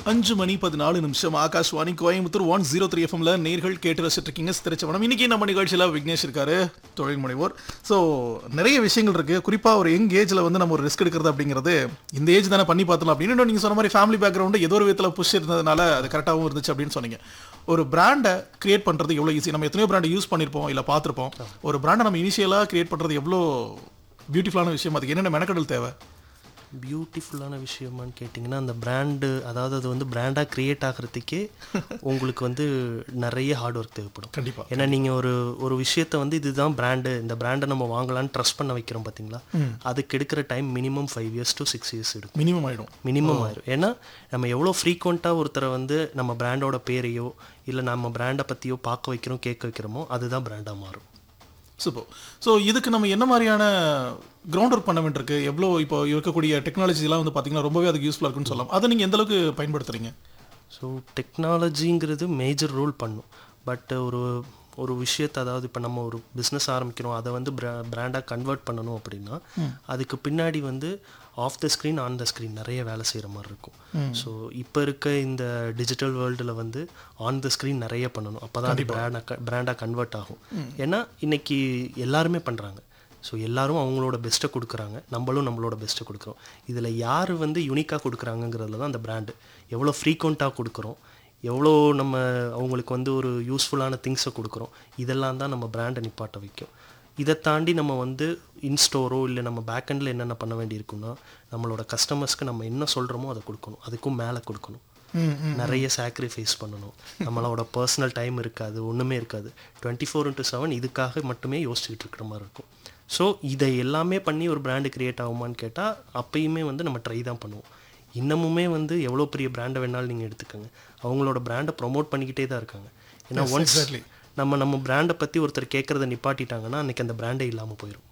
அஞ்சு மணி பதினாலு நிமிஷம் Akashvani Coimbatore one zero three எஃப்எம்ல நேர்கள் கேட்டு ரசிட்டு இருக்கீங்க திருச்சவனம் இன்னைக்கு நம்ம நிகழ்ச்சியில் விக்னேஷ் இருக்காரு தொழில் முனைவோர் ஸோ நிறைய விஷயங்கள் இருக்கு குறிப்பா ஒரு யங் ஏஜ்ல வந்து நம்ம ஒரு ரிஸ்க் எடுக்கிறது அப்படிங்கிறது இந்த ஏஜ் தானே பண்ணி பார்த்தலாம் அப்படின்னு இன்னும் நீங்க சொன்ன மாதிரி ஃபேமிலி பேக்ரவுண்டு ஏதோ ஒரு விதத்தில் புஷ் இருந்ததுனால அது கரெக்டாகவும் இருந்துச்சு அப்படின்னு சொன்னீங்க ஒரு பிராண்டை கிரியேட் பண்றது எவ்வளோ ஈஸி நம்ம எத்தனையோ பிராண்டை யூஸ் பண்ணியிருப்போம் இல்லை பார்த்துருப்போம் ஒரு பிராண்டை நம்ம இனிஷியலாக கிரியேட் பண்றது எவ்வளோ பியூட்டிஃபுல்லான விஷயம் அதுக்கு என்னென்ன மெனக்கடல் தேவை பியூட்டிஃபுல்லான விஷயமான்னு கேட்டிங்கன்னா அந்த பிராண்டு அதாவது அது வந்து பிராண்டாக க்ரியேட் ஆகிறதுக்கே உங்களுக்கு வந்து நிறைய ஹார்ட் ஒர்க் தேவைப்படும் கண்டிப்பா ஏன்னா நீங்கள் ஒரு ஒரு விஷயத்தை வந்து இதுதான் பிராண்டு இந்த பிராண்டை நம்ம வாங்கலாம்னு ட்ரஸ்ட் பண்ண வைக்கிறோம் பார்த்தீங்களா அதுக்கு எடுக்கிற time minimum five years to six years எடுக்கும் மினிமம் ஆயிடும் மினிமம் ஆயிரும் ஏன்னா நம்ம எவ்வளோ ஃப்ரீக்வெண்ட்டாக ஒருத்தரை வந்து நம்ம பிராண்டோட பேரையோ இல்லை நம்ம பிராண்டை பற்றியோ பார்க்க வைக்கிறோம் கேட்க வைக்கிறோமோ அதுதான் பிராண்டாக மாறும் சூப்பர் ஸோ இதுக்கு நம்ம என்ன மாதிரியான கிரவுண்ட் ஒர்க் பண்ண வேண்டியிருக்கு எவ்வளோ இப்போ இருக்கக்கூடிய டெக்னாலஜிலாம் வந்து பார்த்தீங்கன்னா ரொம்பவே அதுக்கு யூஸ்ஃபுல்லாக இருக்குன்னு சொல்லலாம் அதை நீங்கள் எந்த அளவுக்கு பயன்படுத்துறீங்க ஸோ டெக்னாலஜிங்கிறது மேஜர் ரோல் பண்ணும் பட் ஒரு ஒரு விஷயத்தை அதாவது இப்போ நம்ம ஒரு பிஸ்னஸ் ஆரம்பிக்கிறோம் அதை வந்து பிராண்டாக கன்வெர்ட் பண்ணணும் அப்படின்னா அதுக்கு பின்னாடி வந்து off the screen on the screen நிறைய வேலை செய்கிற மாதிரி இருக்கும் ஸோ இப்போ இருக்க இந்த டிஜிட்டல் வேர்ல்டில் வந்து ஆன் த ஸ்க்ரீன் நிறைய பண்ணணும் அப்போ தான் அது பிராண்டாக பிராண்டாக கன்வெர்ட் ஆகும் ஏன்னா இன்னைக்கு எல்லாருமே பண்ணுறாங்க ஸோ எல்லாரும் அவங்களோட பெஸ்ட்டை கொடுக்குறாங்க நம்மளும் நம்மளோட பெஸ்ட்டை கொடுக்குறோம் இதில் யார் வந்து யூனிக்காக கொடுக்குறாங்கங்கிறதுல தான் அந்த பிராண்டு எவ்வளோ ஃப்ரீக்வெண்ட்டாக கொடுக்குறோம் எவ்வளோ நம்ம அவங்களுக்கு வந்து ஒரு யூஸ்ஃபுல்லான திங்ஸை கொடுக்குறோம் இதெல்லாம் தான் நம்ம பிராண்டை நிப்பாட்ட வைக்கும் இதை தாண்டி நம்ம வந்து இன்ஸ்டோரோ இல்லை நம்ம பேக்கெண்டில் என்னென்ன பண்ண வேண்டியிருக்குன்னா நம்மளோட கஸ்டமர்ஸ்க்கு நம்ம என்ன சொல்கிறோமோ அதை கொடுக்கணும் அதுக்கும் மேலே கொடுக்கணும் நிறைய சாக்ரிஃபைஸ் பண்ணணும் நம்மளோட பர்சனல் டைம் இருக்காது ஒன்றுமே இருக்காது டுவெண்ட்டி ஃபோர் இன்ட்டு செவன் இதுக்காக மட்டுமே யோசிச்சுக்கிட்டு இருக்கிற மாதிரி இருக்கும் ஸோ இதை எல்லாமே பண்ணி ஒரு பிராண்டு கிரியேட் ஆகுமான்னு கேட்டால் அப்பயுமே வந்து நம்ம ட்ரை தான் பண்ணுவோம் இன்னமுமே வந்து எவ்வளோ பெரிய பிராண்டை வேணாலும் நீங்கள் எடுத்துக்கோங்க அவங்களோட பிராண்டை ப்ரொமோட் பண்ணிக்கிட்டே தான் இருக்காங்க ஏன்னா ஒன்ஸ் exactly. நம்ம நம்ம பிராண்டை பற்றி ஒருத்தர் கேட்குறத நிப்பாட்டிட்டாங்கன்னா அன்றைக்கி அந்த பிராண்டே இல்லாமல் போயிடும்